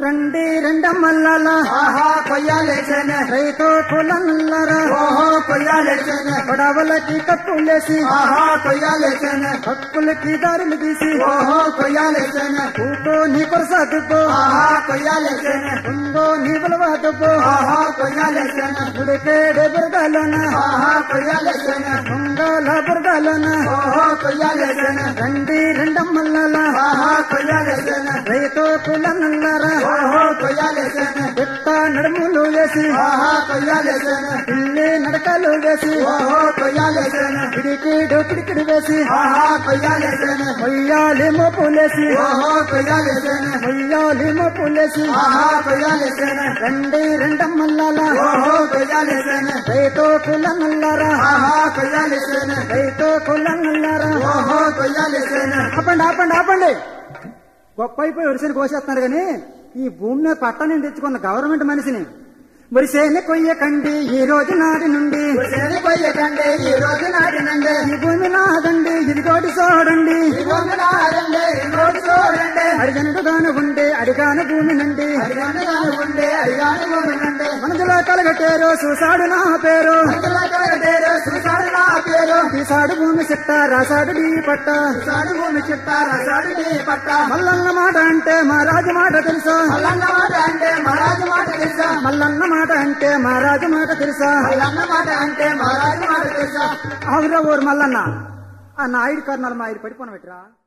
రండి రెండమ్మల్లాల ఆహా కొయ్యాలేసేనే రైతు కులన్నరా ఓహో కొయ్యాలేసేనే గొడవలకి కప్పులేసి ఆహా కొయ్యాలేసేనే హక్కులకి దారులు తీసి ఓహో కొయ్యాలేసేనే ఊటో నీ కొరసాదుకో ఆహా కొయ్యాలేసేనే ఉందో నీ బలవాదుకో ఆహా కొయ్యాలేసేనే ఉడికేడే బురగాలోన ఆహా కొయ్యాలేసేనే ఉంగాల బురగాలోన ఓహో కొయ్యాలేసేనే రండి రెండమ్మల్లాల ఆహా కొయ్యాలేసేనే రైతు కులన్నరా ఓహో కొయ్యాలేసేనే ఎత్త నడుములు వేసి ఆహా కొయ్యాలేసేనే పిల్లి నడకలు వేసి ఓహో కొయ్యాలేసేనే పిడికిడు పిడికిడు వేసి ఆహా కొయ్యాలేసేనే మొయ్యాలి మోపులేసి ఓహో కొయ్యాలేసేనే మొయ్యాలి మోపులేసి ఆహా కొయ్యాలేసేనే రండి రెండమ్మల్లాల ఓహో కొయ్యాలేసేనే రైతు కులన్నల్లారా ఆహా కొయ్యాలేసేనే రైతు కులన్నల్లారా ఓహో కొయ్యాలేసేనే ఆపండి ఆపండి ఆపండి గొప్ప అయిపోయి వరిసేని కోసేస్తున్నారు కానీ ఈ భూమి మీద పట్టాన్ని తెచ్చుకున్న గవర్నమెంట్ మనిషిని వరిసేని కొయ్యకండి ఈ రోజు నాటి నుండి శని కొయ్యకండి ఈ రోజు నాటినండి ఈ భూమి నాదండి ఇదిగోటి చూడండి ఈ రోజు నాడండి ఈ రోజు చూడండి హరిజనుడు గాను ఉండే అడిగాను భూమి నుండి అడిగాను ఉండే అడిగాను భూమినండి మనసులో కలగట్టేరు చూసాడు నా పేరు అందులో కలగటేరు చూసాడు నా పేరు తీసాడు భూమి చిట్ట రాసాడు డీ పట్ట చూసాడు భూమి చిట్ట రసాడు నీ పట్ట మల్లన్న మాట అంటే మా రాజు మాట తెలుసా మల్లన్న మాట అంటే మహారాజు మాట తెలుసా మల్లన్న మాట అంటే మా రాజు మాట తెలుసా మల్లన్న మాట అంటే మహారాజు మాట తెలుసా ఆవురా ఊరు మల్లన్న ఆ నాయుడు కర్ణాలు మా ఆయన పడిపోన పెట్టరా